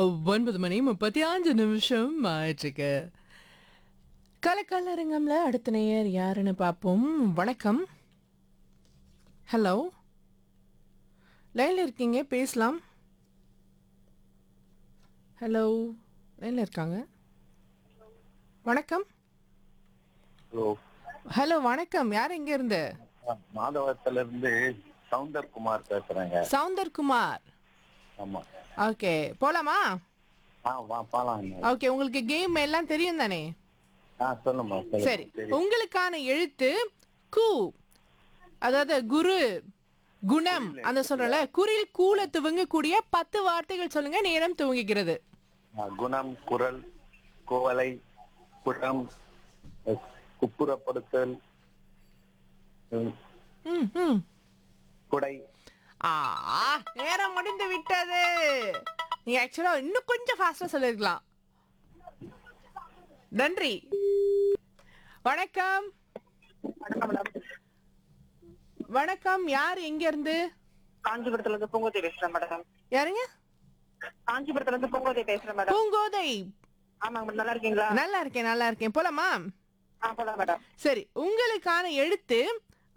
ஒன்பது மணி முப்பத்தி அஞ்சு நிமிஷம் ஆயிட்டுருக்கு கலக்கல்லரங்கம்ல அடுத்த நேயர் யாருன்னு பார்ப்போம் வணக்கம் ஹலோ லைனில் இருக்கீங்க பேசலாம் ஹலோ லைனில் இருக்காங்க வணக்கம் ஹலோ ஹலோ வணக்கம் யார் எங்க இருந்து மாதவத்துல இருந்து சவுந்தர் குமார் பேசுறேங்க சவுந்தர் குமார் ஆமா ஓகே போலாமா ஆ வா பாலாம் ஓகே உங்களுக்கு கேம் எல்லாம் தெரியும் தானே ஆ சொல்லுமா சொல்லுங்க. சரி உங்களுக்கான எழுத்து கு அதாவது குரு குணம் அந்த சொல்றல குரில் கூல துவங்கக்கூடிய பத்து வார்த்தைகள் சொல்லுங்க நேரம் துவங்குகிறது ஆ, குணம் குரல் குவலை குடம் அஹ், குப்புறப்படுத்தல் ம், ம், ம். குடை ஆ நேரம் முடிந்து விட்டது நீங்க ஆக்சுவலா இன்னும் கொஞ்சம் ஃபாஸ்டா சொல்லிருக்கலாம் நன்றி வணக்கம் வணக்கம் யார் எங்க இருந்து காஞ்சிபுரத்துல இருந்து பூங்கோதை பேசுறேன் மேடம் யாருங்க காஞ்சிபுரத்துல இருந்து பூங்கோதை பேசுறேன் மேடம் பூங்கோதை ஆமாங்க மேடம் நல்லா இருக்கீங்களா நல்லா இருக்கேன் நல்லா இருக்கேன் போலாமா ஆ போலாம் மேடம் சரி உங்களுக்கான எழுத்து